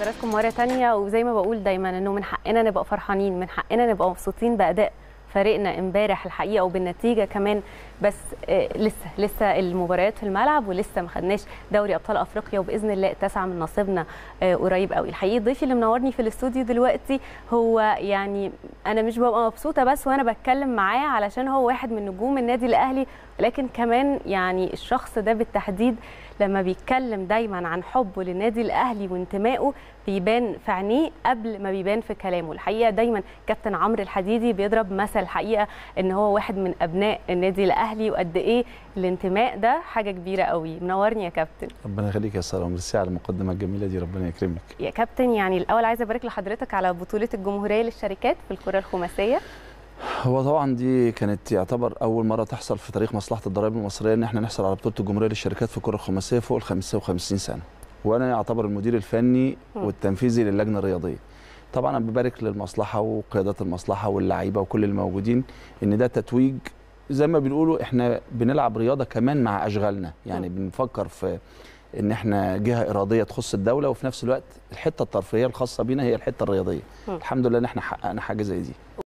حضراتكم مرة تانية وزي ما بقول دايما انه من حقنا نبقى فرحانين من حقنا نبقى مبسوطين بأداء فريقنا امبارح الحقيقة وبالنتيجة كمان بس آه لسه لسه المباريات في الملعب ولسه ما خدناش دوري ابطال افريقيا وباذن الله تسعة من نصيبنا آه قريب قوي الحقيقه ضيفي اللي منورني في الاستوديو دلوقتي هو يعني انا مش ببقى مبسوطه بس وانا بتكلم معاه علشان هو واحد من نجوم النادي الاهلي لكن كمان يعني الشخص ده بالتحديد لما بيتكلم دايما عن حبه للنادي الاهلي وانتمائه بيبان في عينيه قبل ما بيبان في كلامه الحقيقه دايما كابتن عمرو الحديدي بيضرب مثل الحقيقه ان هو واحد من ابناء النادي الاهلي وقد ايه الانتماء ده حاجه كبيره قوي منورني يا كابتن ربنا يخليك يا ساره وميرسي على المقدمه الجميله دي ربنا يكرمك يا كابتن يعني الاول عايزه ابارك لحضرتك على بطوله الجمهوريه للشركات في الكره الخماسيه هو طبعا دي كانت يعتبر اول مره تحصل في تاريخ مصلحه الضرائب المصريه ان احنا نحصل على بطوله الجمهوريه للشركات في الكره الخماسيه فوق ال 55 سنه وانا يعتبر المدير الفني والتنفيذي للجنه الرياضيه طبعا انا ببارك للمصلحه وقيادات المصلحه واللعيبه وكل الموجودين ان ده تتويج زي ما بنقولوا احنا بنلعب رياضه كمان مع اشغالنا يعني م. بنفكر في ان احنا جهه اراديه تخص الدوله وفي نفس الوقت الحته الترفيهيه الخاصه بينا هي الحته الرياضيه م. الحمد لله ان احنا حققنا حاجه زي دي